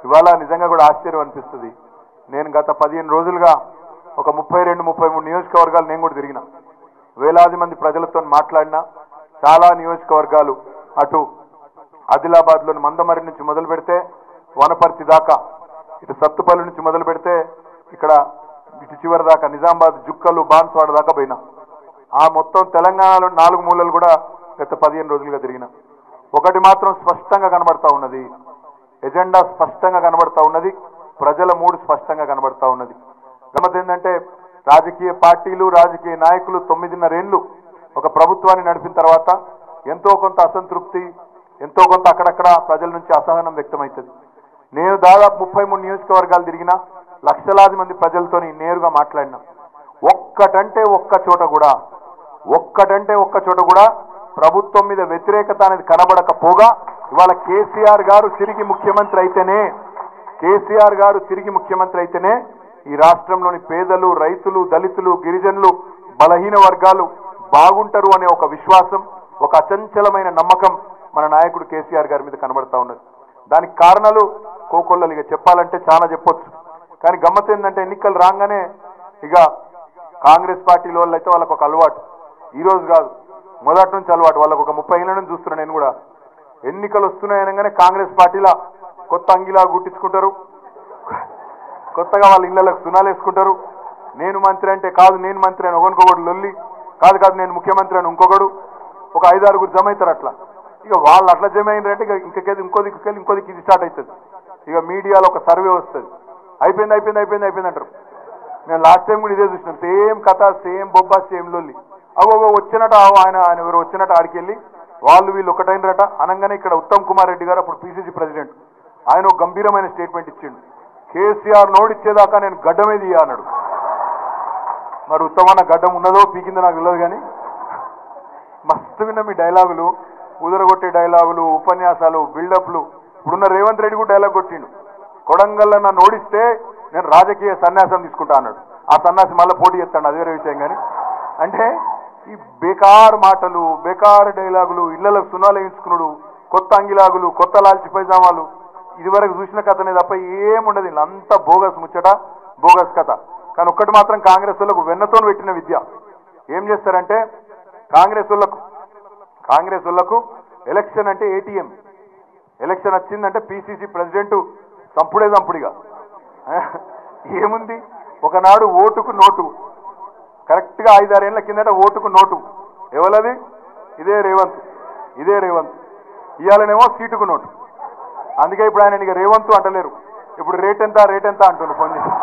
ఇవాళ నిజంగా కూడా ఆశ్చర్యం అనిపిస్తుంది నేను గత పదిహేను రోజులుగా ఒక ముప్పై రెండు ముప్పై మూడు నియోజకవర్గాలు నేను కూడా తిరిగిన వేలాది మంది ప్రజలతో మాట్లాడినా చాలా నియోజకవర్గాలు అటు ఆదిలాబాద్లోని మందమరి నుంచి మొదలు పెడితే వనపర్తి దాకా ఇటు సత్తుపల్లి నుంచి మొదలు పెడితే ఇక్కడ ఇటు చివరి దాకా నిజామాబాద్ జుక్కలు బాన్స్వాడ దాకా పోయినా ఆ మొత్తం తెలంగాణలో నాలుగు మూలలు కూడా గత పదిహేను రోజులుగా తిరిగిన ఒకటి మాత్రం స్పష్టంగా కనబడతా ఉన్నది ఎజెండా స్పష్టంగా కనబడతా ఉన్నది ప్రజల మూడు స్పష్టంగా కనబడతా ఉన్నది గమత ఏంటంటే రాజకీయ పార్టీలు రాజకీయ నాయకులు తొమ్మిదిన్నరేళ్లు ఒక ప్రభుత్వాన్ని నడిపిన తర్వాత ఎంతో కొంత అసంతృప్తి ఎంతో కొంత అక్కడక్కడ ప్రజల నుంచి అసహనం వ్యక్తమవుతుంది నేను దాదాపు ముప్పై మూడు నియోజకవర్గాలు తిరిగినా లక్షలాది మంది ప్రజలతోని నేరుగా మాట్లాడినా ఒక్కటంటే ఒక్క చోట కూడా ఒక్కటంటే ఒక్క చోట కూడా ప్రభుత్వం మీద వ్యతిరేకత అనేది కనబడకపోగా ఇవాళ కేసీఆర్ గారు తిరిగి ముఖ్యమంత్రి అయితేనే కేసీఆర్ గారు తిరిగి ముఖ్యమంత్రి అయితేనే ఈ రాష్ట్రంలోని పేదలు రైతులు దళితులు గిరిజనులు బలహీన వర్గాలు బాగుంటారు అనే ఒక విశ్వాసం ఒక అచంచలమైన నమ్మకం మన నాయకుడు కేసీఆర్ గారి మీద కనబడతా ఉన్నది దానికి కారణాలు కోకొల్లలు ఇక చెప్పాలంటే చాలా చెప్పొచ్చు కానీ గమ్మత్ ఏంటంటే ఎన్నికలు రాగానే ఇక కాంగ్రెస్ పార్టీల వాళ్ళు అయితే వాళ్ళకు ఒక అలవాటు ఈ రోజు కాదు మొదటి నుంచి అలవాటు వాళ్ళకు ఒక ముప్పై ఏళ్ళ నుంచి చూస్తున్నా నేను కూడా ఎన్నికలు వస్తున్నాయనగానే కాంగ్రెస్ పార్టీల కొత్త అంగిలా గుట్టించుకుంటారు కొత్తగా వాళ్ళ ఇళ్లకు సునాలు వేసుకుంటారు నేను మంత్రి అంటే కాదు నేను మంత్రి అని ఒకరికొకడు లొల్లి కాదు కాదు నేను ముఖ్యమంత్రి అని ఇంకొకడు ఒక ఐదారుగురు జమ అవుతారు అట్లా ఇక వాళ్ళు అట్లా జమ అయినారంటే ఇక ఇంకొక ఇంకో దిక్కుకెళ్ళి ఇంకో దిక్కు ఇది స్టార్ట్ అవుతుంది ఇక మీడియాలో ఒక సర్వే వస్తుంది అయిపోయింది అయిపోయింది అయిపోయింది అయిపోయింది అంటారు నేను లాస్ట్ టైం కూడా ఇదే చూసినాను సేమ్ కథ సేమ్ బొబ్బా సేమ్ లొల్లి అవో వచ్చినట్టు ఆవో ఆయన ఆయన ఎవరు వచ్చినట్టు ఆడికి వెళ్ళి వాళ్ళు వీళ్ళు ఒకటైనరట అనగానే ఇక్కడ ఉత్తమ్ కుమార్ రెడ్డి గారు అప్పుడు పిసిసి ప్రెసిడెంట్ ఆయన ఒక గంభీరమైన స్టేట్మెంట్ ఇచ్చిండు కేసీఆర్ నోడిచ్చేదాకా నేను గడ్డమే తీయ అన్నాడు మరి ఉత్తమన్న గడ్డం ఉన్నదో పీకిందో నాకు తెలియదు కానీ మస్తు విన్న మీ డైలాగులు ఉదరగొట్టే డైలాగులు ఉపన్యాసాలు బిల్డప్లు ఇప్పుడున్న రేవంత్ రెడ్డి కూడా డైలాగ్ కొట్టిండు కొడంగల్ నన్ను ఓడిస్తే నేను రాజకీయ సన్యాసం తీసుకుంటా అన్నాడు ఆ సన్యాసి మళ్ళీ పోటీ చేస్తాడు అది వేరే విషయం కానీ అంటే ఈ బేకార్ మాటలు బేకార్ డైలాగులు ఇళ్లకు సునాలు వేయించుకున్నాడు కొత్త అంగిలాగులు కొత్త లాల్చి పైజామాలు ఇదివరకు చూసిన కథనే తప్ప ఏముండదు ఇలా అంతా బోగస్ ముచ్చట బోగస్ కథ కానీ ఒక్కటి మాత్రం కాంగ్రెస్ వాళ్ళకు వెన్నతో పెట్టిన విద్య ఏం చేస్తారంటే కాంగ్రెస్ వాళ్ళకు కాంగ్రెస్ వాళ్ళకు ఎలక్షన్ అంటే ఏటీఎం ఎలక్షన్ వచ్చిందంటే పిసిసి ప్రెసిడెంట్ చంపుడే చంపుడిగా ఏముంది ఒకనాడు ఓటుకు నోటు కరెక్ట్గా ఐదారేళ్ల కిందట ఓటుకు నోటు ఎవరది ఇదే రేవంత్ ఇదే రేవంత్ ఇవాళనేమో సీటుకు నోటు అందుకే ఇప్పుడు ఆయన ఇక రేవంత్ అంటలేరు ఇప్పుడు రేట్ ఎంత రేట్ ఎంత అంటున్నారు ఫోన్ చేసి